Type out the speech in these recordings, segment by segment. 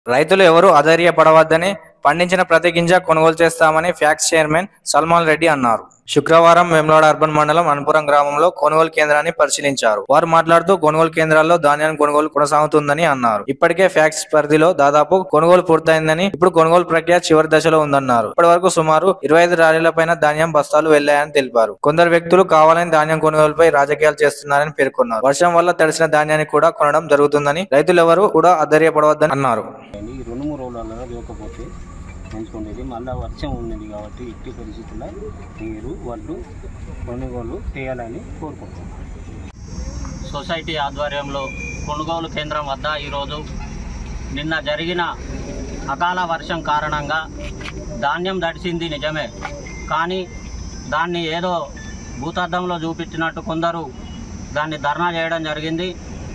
రైతులు ఎవరూ అధైర్యపడవద్దని పండించిన ప్రతి గింజ కొనుగోలు చేస్తామని ఫ్యాక్స్ చైర్మన్ సల్మాన్ రెడ్డి అన్నారు శుక్రవారం వేములవాడ అర్బన్ మండలం అనుపురం గ్రామంలో కొనుగోలు కేంద్రాన్ని పరిశీలించారు వారు మాట్లాడుతూ కొనుగోలు కేంద్రాల్లో ధాన్యం కొనుగోలు కొనసాగుతుందని అన్నారు ఇప్పటికే ఫ్యాక్స్ పరిధిలో దాదాపు కొనుగోలు పూర్తయిందని ఇప్పుడు కొనుగోలు ప్రక్రియ చివరి దశలో ఉందన్నారు ఇప్పటి వరకు సుమారు ఇరవై ఐదు లారీలపైన ధాన్యం బస్తాలు వెళ్లాయని తెలిపారు కొందరు వ్యక్తులు కావాలని ధాన్యం కొనుగోలుపై రాజకీయాలు చేస్తున్నారని పేర్కొన్నారు వర్షం వల్ల తడిసిన ధాన్యాన్ని కూడా కొనడం జరుగుతుందని రైతులెవరూ కూడా అధైర్యపడవద్దని అన్నారు కానీ ఈ రెండు మూడు రోజులలో లేకపోతే మంచుకుండేది మళ్ళీ వర్షం ఉన్నది కాబట్టి ఇట్టి పరిస్థితుల్లో మీరు వడ్లు కొనుగోలు చేయాలని కోరుకుంటున్నాను సొసైటీ ఆధ్వర్యంలో కొనుగోలు కేంద్రం వద్ద ఈరోజు నిన్న జరిగిన అకాల వర్షం కారణంగా ధాన్యం దడిచింది నిజమే కానీ దాన్ని ఏదో భూతార్థంలో చూపించినట్టు కొందరు దాన్ని ధర్నా చేయడం జరిగింది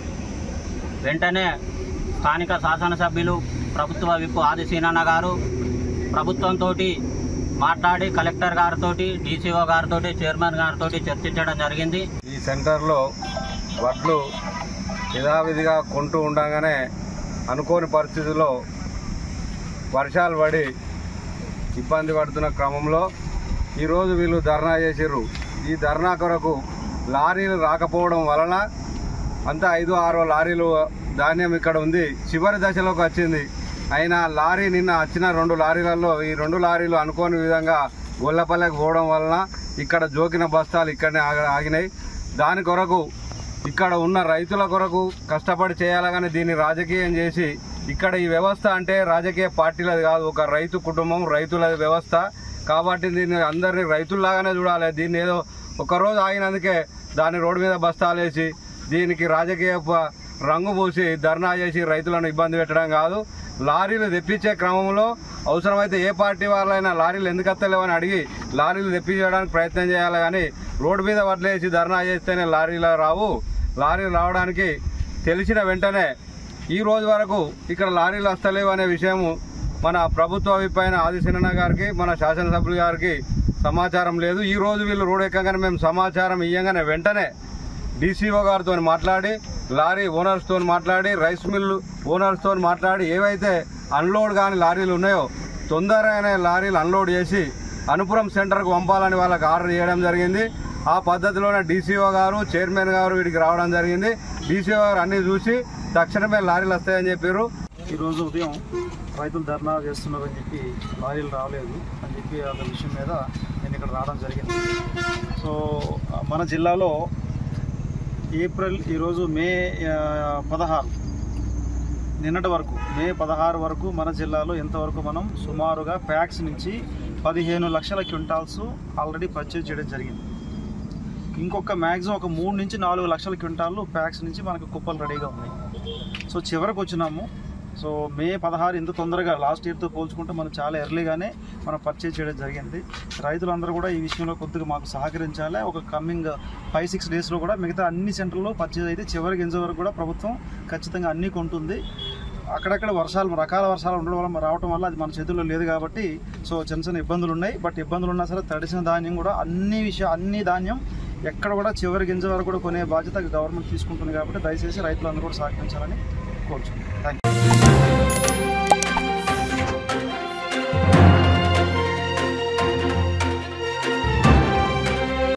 వెంటనే స్థానిక శాసనసభ్యులు ప్రభుత్వ విప్ ఆదిశీనన్న గారు ప్రభుత్వంతో మాట్లాడి కలెక్టర్ గారితో డీసీఓ గారితో చైర్మన్ గారితో చర్చించడం జరిగింది ఈ సెంటర్లో వడ్లు యథావిధిగా కొంటూ ఉండగానే అనుకోని పరిస్థితుల్లో వర్షాలు పడి ఇబ్బంది పడుతున్న క్రమంలో ఈరోజు వీళ్ళు ధర్నా చేసిర్రు ఈ ధర్నా కొరకు లారీలు రాకపోవడం వలన అంతా ఐదు ఆరో లారీలు ధాన్యం ఇక్కడ ఉంది చివరి దశలోకి వచ్చింది అయినా లారీ నిన్న వచ్చిన రెండు లారీలలో ఈ రెండు లారీలు అనుకోని విధంగా గొల్లపల్లెకి పోవడం వలన ఇక్కడ జోకిన బస్తాలు ఇక్కడనే ఆగ- ఆగినాయి దాని కొరకు ఇక్కడ ఉన్న రైతుల కొరకు కష్టపడి చేయాలి కానీ దీన్ని రాజకీయం చేసి ఇక్కడ ఈ వ్యవస్థ అంటే రాజకీయ పార్టీలది కాదు ఒక రైతు కుటుంబం రైతుల వ్యవస్థ కాబట్టి దీన్ని అందరినీ రైతుల్లాగానే చూడాలి దీన్ని ఏదో ఒకరోజు ఆగినందుకే దాన్ని రోడ్డు మీద బస్తాలు వేసి దీనికి రాజకీయ ప- రంగు పూసి ధర్నా చేసి రైతులను ఇబ్బంది పెట్టడం కాదు లారీలు తెప్పించే క్రమంలో అవసరమైతే ఏ పార్టీ వాళ్ళైనా లారీలు ఎందుకు వస్తలేవని అడిగి లారీలు తెప్పించడానికి ప్రయత్నం చేయాలి కానీ రోడ్డు మీద వడ్లేసి ధర్నా చేస్తేనే లారీలు రావు లారీలు రావడానికి తెలిసిన వెంటనే ఈ రోజు వరకు ఇక్కడ లారీలు వస్తలేవు అనే విషయము మన ప్రభుత్వ విపైన ఆదిశనన్న గారికి మన శాసనసభ్యులు గారికి సమాచారం లేదు ఈ రోజు వీళ్ళు రోడ్ ఎక్కగానే మేము సమాచారం ఇయ్యంగానే వెంటనే డీసీఓ గారితో మాట్లాడి లారీ ఓనర్స్తో మాట్లాడి రైస్ మిల్లు ఓనర్స్తో మాట్లాడి ఏవైతే అన్లోడ్ కాని లారీలు ఉన్నాయో తొందరగానే లారీలు అన్లోడ్ చేసి అనుపురం సెంటర్కు పంపాలని వాళ్ళకి ఆర్డర్ చేయడం జరిగింది ఆ పద్ధతిలోనే డీసీఓ గారు చైర్మన్ గారు వీడికి రావడం జరిగింది డీసీఓ గారు అన్ని చూసి తక్షణమే లారీలు వస్తాయని చెప్పారు ఈరోజు ఉదయం రైతులు ధర్నా చేస్తున్నారని చెప్పి లారీలు రాలేదు అని చెప్పి ఆ విషయం మీద నేను ఇక్కడ రావడం జరిగింది సో ఆ, మన జిల్లాలో ఏప్రిల్ ఈరోజు మే ఆ, పదహారు నిన్నటి వరకు మే పదహారు వరకు మన జిల్లాలో ఇంతవరకు మనం సుమారుగా ప్యాక్స్ నుంచి పదిహేను లక్షల క్వింటాల్స్ ఆల్రెడీ పర్చేజ్ చేయడం జరిగింది ఇంకొక మ్యాక్సిమం ఒక మూడు నుంచి నాలుగు లక్షల క్వింటాలు ప్యాక్స్ నుంచి మనకు కుప్పలు రెడీగా ఉన్నాయి సో చివరికి వచ్చినాము సో మే పదహారు ఇంత తొందరగా లాస్ట్ ఇయర్తో పోల్చుకుంటే మనం చాలా ఎర్లీగానే మనం పర్చేజ్ చేయడం జరిగింది రైతులందరూ కూడా ఈ విషయంలో కొద్దిగా మాకు సహకరించాలి ఒక కమింగ్ ఫైవ్ సిక్స్ డేస్లో కూడా మిగతా అన్ని సెంటర్లో పర్చేజ్ అయితే చివరి గింజ వరకు కూడా ప్రభుత్వం ఖచ్చితంగా అన్నీ కొంటుంది అక్కడక్కడ వర్షాలు రకాల వర్షాలు ఉండడం వల్ల రావడం వల్ల అది మన చేతుల్లో లేదు కాబట్టి సో చిన్న చిన్న ఇబ్బందులు ఉన్నాయి బట్ ఇబ్బందులు ఉన్నా సరే తడిసిన ధాన్యం కూడా అన్ని విషయం అన్ని ధాన్యం ఎక్కడ కూడా చివరి గింజ వరకు కూడా కొనే బాధ్యత గవర్నమెంట్ తీసుకుంటుంది కాబట్టి దయచేసి రైతులందరూ కూడా సహకరించాలని కోరుచున్నాను థ్యాంక్ యూ